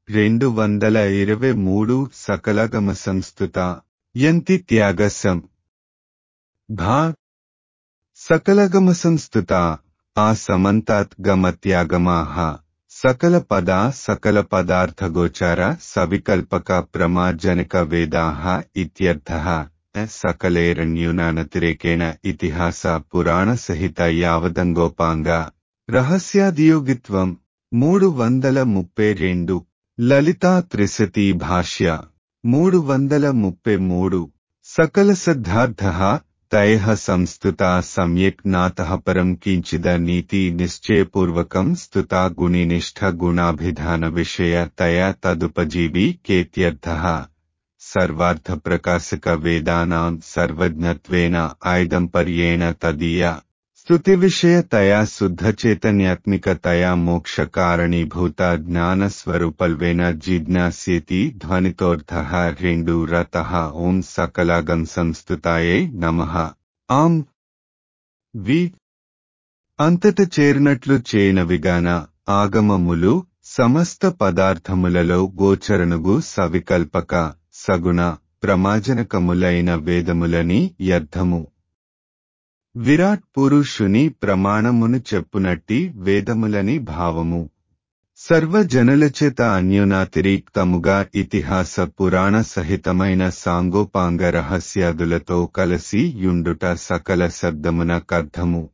రెండు వందల ఇరవై మూడు సకలగమ సంస్థుత యంతి త్యాగసం భా సకలగమ సంస్థుత ఆ సమంతాత్ గమ త్యాగమాహ సకల పద సకల పదార్థగోచార సవికల్పక ప్రమాజనక వేదాహ ఇత్యర్థః సకలేరణ్యూనానతిరేకేణ ఇతిహాస పురాణ సహిత యావదంగోపాంగ రహస్యాదియోగిత్వం మూడు వందల ముప్పై రెండు లలితా త్రిశతి భాష్య మూడు వందల ముప్పై మూడు సకల సిద్ధార్థ తైః సంస్థుతా సమ్యక్ నాతః పరం కించిద నీతి నిశ్చయపూర్వకం స్తుతా గుణినిష్ఠ గుణాభిధాన విషయ తయా తదుపజీవి కేత్యర్థః సర్వార్థ ప్రకాశక వేదానాం సర్వజ్ఞత్వేన ఐదంపర్యేణ తదీయ స్తుతి విషయతయా శుద్ధ చైతన్యాత్మికతయా మోక్ష కారణీభూత జ్ఞాన స్వరూపల్వేన జిజ్ఞాస్యేతి ధ్వనితోర్థ రెండు రత ఓం సకలాగం సంస్థుతాయే నమ ఆం వి అంతట చేరినట్లు చేనవిగాన ఆగమములు సమస్త పదార్థములలో గోచరణగు సవికల్పక సగుణ ప్రమాజనకములైన వేదములని యర్థము విరాట్ పురుషుని ప్రమాణమును చెప్పునట్టి వేదములని భావము సర్వజనులచేత అన్యునాతిరీక్తముగా ఇతిహాస పురాణ సహితమైన సాంగోపాంగ రహస్యాదులతో కలసి యుండుట సకల శబ్దమున కర్ధము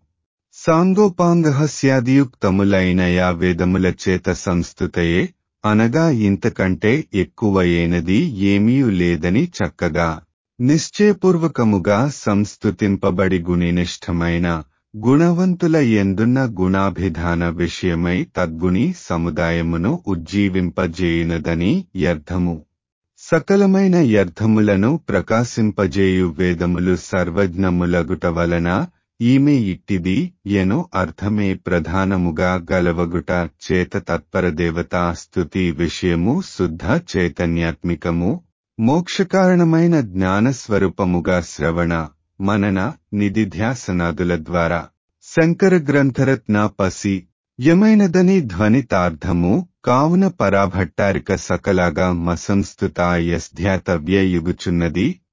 సాంగోపాంగహస్యాదియుక్తములైన యా వేదముల చేత సంస్థుతయే అనగా ఇంతకంటే ఎక్కువయేనది ఏమీయు లేదని చక్కగా నిశ్చయపూర్వకముగా సంస్థుతింపబడి గుణినిష్టమైన గుణవంతుల ఎందున్న గుణాభిధాన విషయమై తద్గుణి సముదాయమును ఉజ్జీవింపజేయునదని యర్థము సకలమైన యర్థములను ప్రకాశింపజేయు వేదములు సర్వజ్ఞములగుట వలన ఈమె ఇట్టిది ఎను అర్థమే ప్రధానముగా గలవగుట చేత తత్పరదేవతా స్థుతి విషయము శుద్ధ చైతన్యాత్మికము మోక్షకారణమైన జ్ఞానస్వరూపముగా శ్రవణ మనన నిధిధ్యాసనాదుల ద్వారా శంకర గ్రంథరత్న పసి యమైనదని ధ్వనితార్థము కావున పరాభట్టారిక సకలాగా మసంస్థుత యస్ధ్యాతవ్యయుగుచున్నది